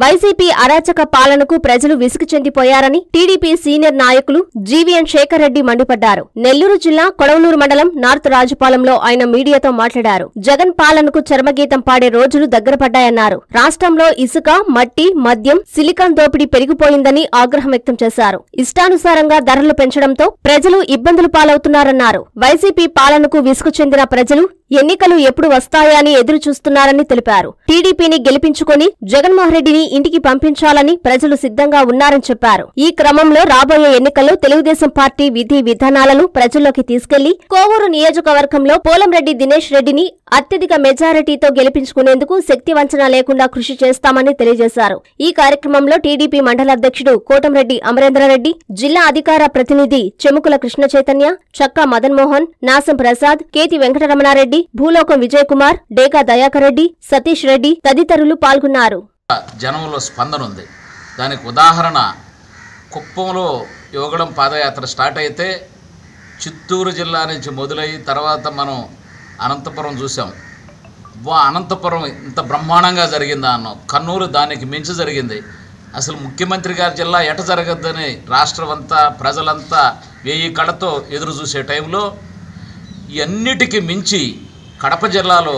YCP అరాచక పాలనకు ప్రజలు విసుగు చెందిపోయారని టీడీపీ సీనియర్ నాయకులు జీవీఎన్ శేఖర్ రెడ్డి మండిపడ్డారు నెల్లూరు జిల్లా కొడవలూరు మండలం నార్త్ రాజపాలెంలో ఆయన మీడియాతో మాట్లాడారు జగన్ పాలనకు చర్మగీతం పాడే రోజులు దగ్గర పడ్డాయన్నారు రాష్ట్రంలో ఇసుక మట్టి మద్యం సిలికాన్ దోపిడీ పెరిగిపోయిందని ఆగ్రహం వ్యక్తం చేశారు ఇష్టానుసారంగా ధరలు పెంచడంతో ప్రజలు ఇబ్బందులు పాలవుతున్నారన్నారు వైసీపీ పాలనకు విసుగు చెందిన ప్రజలు ఎన్నికలు ఎప్పుడు వస్తాయా అని ఎదురు చూస్తున్నారని తెలిపారు టీడీపీని గెలిపించుకుని జగన్మోహన్ రెడ్డిని ఇంటికి పంపించాలని ప్రజలు సిద్ధంగా ఉన్నారని చెప్పారు ఈ క్రమంలో రాబోయే ఎన్నికల్లో తెలుగుదేశం పార్టీ విధి విధానాలను ప్రజల్లోకి తీసుకెళ్లి కోవూరు నియోజకవర్గంలో పోలంరెడ్డి దినేష్ రెడ్డిని అత్యధిక మెజారిటీతో గెలిపించుకునేందుకు శక్తి వంచన లేకుండా కృషి చేస్తామని తెలియజేశారు ఈ కార్యక్రమంలో టీడీపీ మండల అధ్యక్షుడు కోటంరెడ్డి అమరేంద్రరెడ్డి జిల్లా అధికార ప్రతినిధి చెముకుల కృష్ణ చైతన్య చక్కా మదన్మోహన్ నాసం ప్రసాద్ కేతి వెంకటరమణారెడ్డి భూలోకం విజయ్ కుమార్ డేకా దయాకర్ రెడ్డి సతీష్ రెడ్డి తదితరులు పాల్గొన్నారు జనంలో స్పందన ఉంది దానికి ఉదాహరణ కుప్పంలో యోగడం పాదయాత్ర స్టార్ట్ అయితే చిత్తూరు జిల్లా నుంచి మొదలై తర్వాత మనం అనంతపురం చూసాం వా అనంతపురం ఇంత బ్రహ్మాండంగా జరిగిందా అన్నాం కర్నూలు దానికి మించి జరిగింది అసలు ముఖ్యమంత్రి గారి జిల్లా ఎట జరగద్దని రాష్ట్రం అంతా ప్రజలంతా వెయ్యి కళతో ఎదురు చూసే టైంలో ఇవన్నిటికీ మించి కడప జిల్లాలో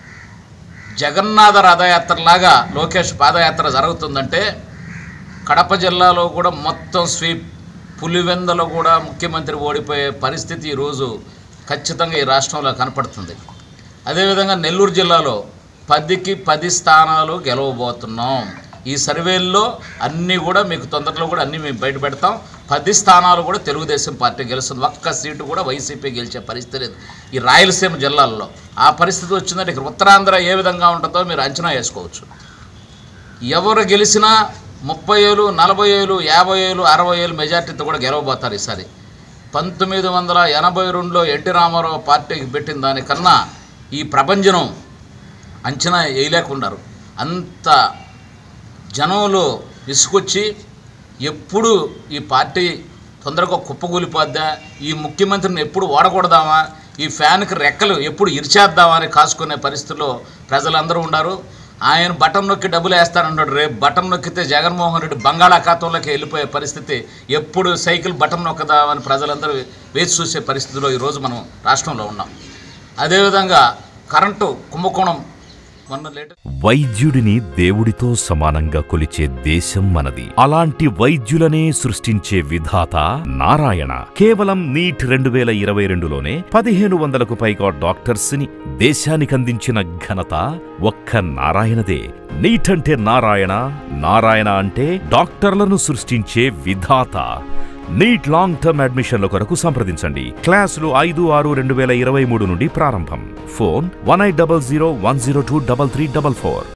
జగన్నాథ రథయాత్రలాగా లోకేష్ పాదయాత్ర జరుగుతుందంటే కడప జిల్లాలో కూడా మొత్తం స్వీప్ పులివెందలో కూడా ముఖ్యమంత్రి ఓడిపోయే పరిస్థితి ఈరోజు ఖచ్చితంగా ఈ రాష్ట్రంలో కనపడుతుంది అదేవిధంగా నెల్లూరు జిల్లాలో పదికి పది స్థానాలు గెలవబోతున్నాం ఈ సర్వేల్లో అన్నీ కూడా మీకు తొందరలో కూడా అన్నీ మేము బయట పెడతాం పది స్థానాలు కూడా తెలుగుదేశం పార్టీ గెలుస్తుంది ఒక్క సీటు కూడా వైసీపీ గెలిచే పరిస్థితి లేదు ఈ రాయలసీమ జిల్లాల్లో ఆ పరిస్థితి వచ్చిందంటే ఇక్కడ ఉత్తరాంధ్ర ఏ విధంగా ఉంటుందో మీరు అంచనా వేసుకోవచ్చు ఎవరు గెలిచినా ముప్పై ఏళ్ళు నలభై ఏళ్ళు యాభై ఏళ్ళు అరవై ఏళ్ళు మెజార్టీతో కూడా గెలవబోతారు ఈసారి పంతొమ్మిది వందల ఎనభై రెండులో ఎన్టీ రామారావు పార్టీకి పెట్టిన దానికన్నా ఈ ప్రపంచం అంచనా వేయలేకున్నారు అంత జనంలో విసుకొచ్చి ఎప్పుడు ఈ పార్టీ తొందరగా కుప్పకూలిపోద్దా ఈ ముఖ్యమంత్రిని ఎప్పుడు ఓడకూడదామా ఈ ఫ్యాన్కి రెక్కలు ఎప్పుడు ఇరిచేద్దామా అని కాసుకునే పరిస్థితిలో ప్రజలందరూ ఉన్నారు ఆయన బటన్ నొక్కి డబ్బులు వేస్తానంటాడు రేపు బటన్ నొక్కితే జగన్మోహన్ రెడ్డి బంగాళాఖాతంలోకి వెళ్ళిపోయే పరిస్థితి ఎప్పుడు సైకిల్ బటన్ నొక్కదామని ప్రజలందరూ వేచి చూసే పరిస్థితిలో ఈరోజు మనం రాష్ట్రంలో ఉన్నాం అదేవిధంగా కరెంటు కుంభకోణం మొన్న లేట వైద్యుడిని దేవుడితో సమానంగా కొలిచే దేశం మనది అలాంటి వైద్యులనే సృష్టించే విధాత నారాయణ కేవలం నీట్ రెండు వేల ఇరవై రెండులోనే పదిహేను వందలకు పైగా డాక్టర్స్ ని దేశానికందించిన ఘనత ఒక్క నారాయణదే నీట్ అంటే నారాయణ నారాయణ అంటే డాక్టర్లను సృష్టించే విధాత నీట్ లాంగ్ టర్మ్ అడ్మిషన్ల కొరకు సంప్రదించండి క్లాసులు ఐదు ఆరు రెండు వేల ఇరవై మూడు నుండి ప్రారంభం phone one eight double zero one zero two double three double four